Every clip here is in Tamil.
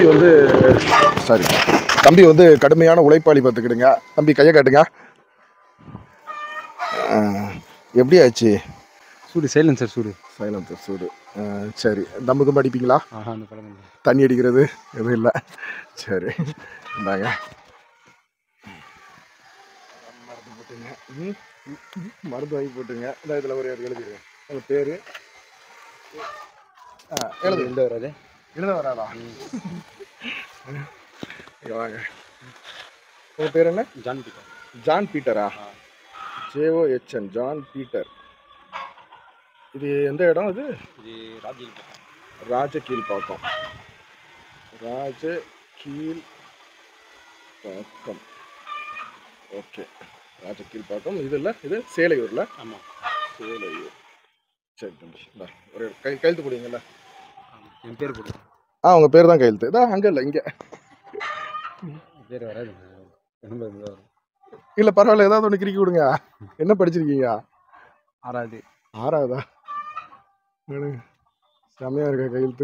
தம்பி வந்து சாரி தம்பி வந்து கடுமையான உழைப்பாளி பார்த்துக்கிடுங்க தம்பி கையை காட்டுங்க ஆ, எப்படி ஆச்சு சூடு சைலன்சர் சூடு சைலன்சர் சூடு ஆ, சரி தம்புக்கும் படிப்பீங்களா ஆஹா அந்த பழம் இல்லை தண்ணி அடிக்கிறது எதுவும் இல்லை சரி இந்தாங்க மருந்து போட்டுங்க ம், ம், மருந்து வாங்கி போட்டுங்க இந்த இதில் ஒரு எழுதிடுங்க உங்கள் பேர் ஆ எழுது எந்த வராது எழுத வராதா இங்க வாங்க உங்கள் பேர் என்ன ஜான் பீட்டர் ஜான் பீட்டரா ஜேஓ ஹெச்என் ஜான் பீட்டர் இது எந்த இடம் இது இது ராஜ்யில் ராஜகீழ்பாக்கம் ராஜ கீழ் பாக்கம் ஓகே ராஜகீழ்பாக்கம் இது இல்லை இது சேலையூர்ல ஆமாம் சேலையூர் சரி தம்பி இந்தா ஒரு கை கையெழுத்து கொடுங்கல்ல என் பேர் போடு ஆ உங்கள் பேர் தான் கையெழுத்து இதா அங்கே இல்லை இங்கே பேர் வராது எண்பது தான் வரும் இல்லை பரவாயில்ல ஏதாவது ஒன்று கிறுக்கி கொடுங்க என்ன படிச்சிருக்கீங்க ஆறாவது ஆறாவதா எடுங்க. செமையா இருக்கா கையெழுத்து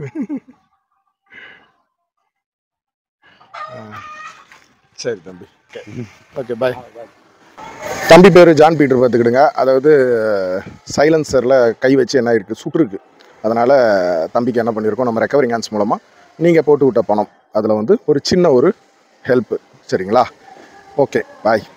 ஆ, சரி தம்பி ஓகே பாய் தம்பி பேர் ஜான் பீட்டர் பார்த்துக்கிடுங்க அதாவது சைலன்சரில் கை வச்சு என்ன இருக்குது சுட்டுருக்கு அதனால் தம்பிக்கு என்ன பண்ணியிருக்கோம் நம்ம ரெக்கவரிங் ஹேண்ட்ஸ் மூலமாக நீங்கள் போட்டு விட்ட பணம் அதில் வந்து ஒரு சின்ன ஒரு ஹெல்ப்பு சரிங்களா ஓகே பாய்